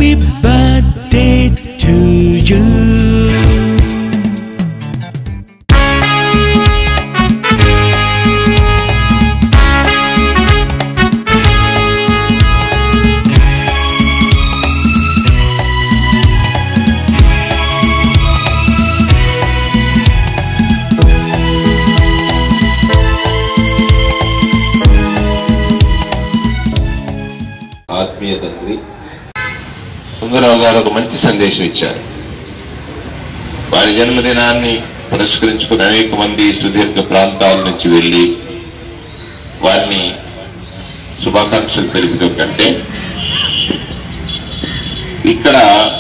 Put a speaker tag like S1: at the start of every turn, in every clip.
S1: Happy birthday to you.
S2: ఆత్మీయ తండ్రి సుందరరావు గారు ఒక మంచి సందేశం ఇచ్చారు వారి జన్మదినాన్ని పురస్కరించుకుని అనేక మంది సుదీర్ఘ ప్రాంతాల నుంచి వెళ్ళి వారిని శుభాకాంక్షలు తెలిపడం కంటే ఇక్కడ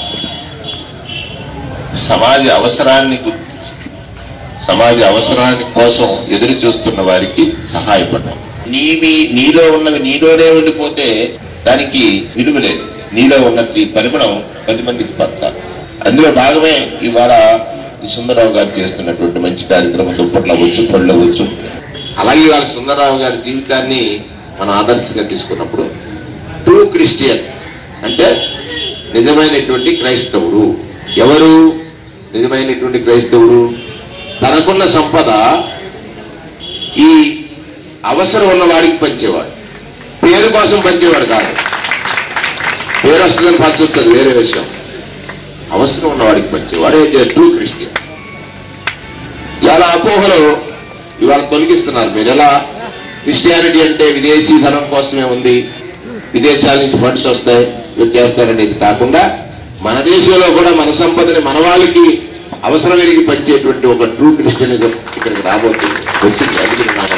S2: సమాజ అవసరాన్ని గుర్తించి సమాజ అవసరాన్ని కోసం ఎదురు చూస్తున్న వారికి సహాయపడడం నీవి నీలో ఉన్నవి నీలోనే ఉండిపోతే దానికి విలువ లేదు నీలో ఉన్నది పరిమళం పది మందికి పంచాలి అందులో భాగమే ఇవాళ ఈ సుందరరావు గారు చేస్తున్నటువంటి మంచి కార్యక్రమం దుప్పట్లో వచ్చు పళ్ళు వచ్చు అలాగే ఇవాళ సుందరరావు గారి జీవితాన్ని మనం ఆదర్శంగా తీసుకున్నప్పుడు ట్రూ క్రిస్టియన్ అంటే నిజమైనటువంటి క్రైస్తవుడు ఎవరు నిజమైనటువంటి క్రైస్తవుడు తనకున్న సంపద ఈ అవసరం ఉన్న వాడికి పంచేవాడు పేరు కోసం పంచేవాడు కాదు పేరు వస్తుందని పంచవచ్చు అది వేరే విషయం అవసరం ఉన్న వాడికి పంచేవాడు ట్రూ క్రిస్టియన్ చాలా అపోహలు ఇవాళ తొలగిస్తున్నారు మీరు ఎలా క్రిస్టియానిటీ అంటే విదేశీ ధనం కోసమే ఉంది విదేశాల నుంచి ఫండ్స్ వస్తాయి ఇవి చేస్తారనేది కాకుండా మన దేశంలో కూడా మన సంపదని మన వాళ్ళకి అవసరం ఎరిగి పంచేటువంటి ఒక ట్రూ క్రిస్టియనిజం ఇక్కడికి రాబోతుంది వచ్చింది అడిగిన నామంలో.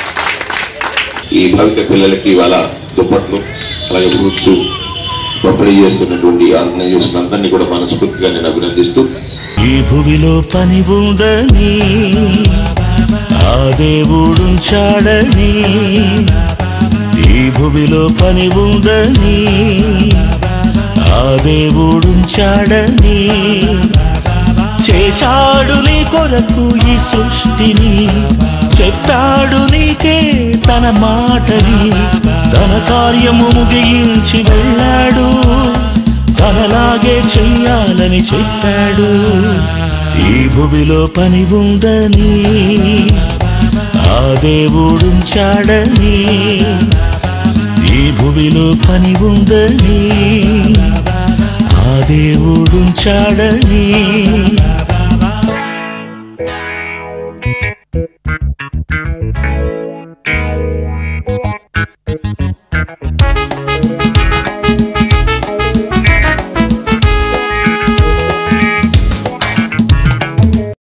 S2: ఈ భవిత పిల్లలకి ఇవాళ దుప్పట్లు అలాగే ఫ్రూట్స్ పంపిణీ చేస్తున్నటువంటి ఆర్గనైజేషన్ అందరినీ కూడా మనస్ఫూర్తిగా నేను అభినందిస్తూ
S1: ఈ భువిలో పని ఉందని ఆ దేవుడుంచాడని ఈ భువిలో పని ఉందని ఆ దేవుడుంచాడని చేశాడు నీ కొరకు ఈ సృష్టిని చెప్పాడు నీకే తన మాటని తన కార్యము ముగించి వెళ్ళాడు తనలాగే చెయ్యాలని చెప్పాడు ఈ భువిలో పని ఉందని ఆ దేవుడుంచాడని ఈ భువిలో పని ఉందని ఆ దేవుడుంచాడని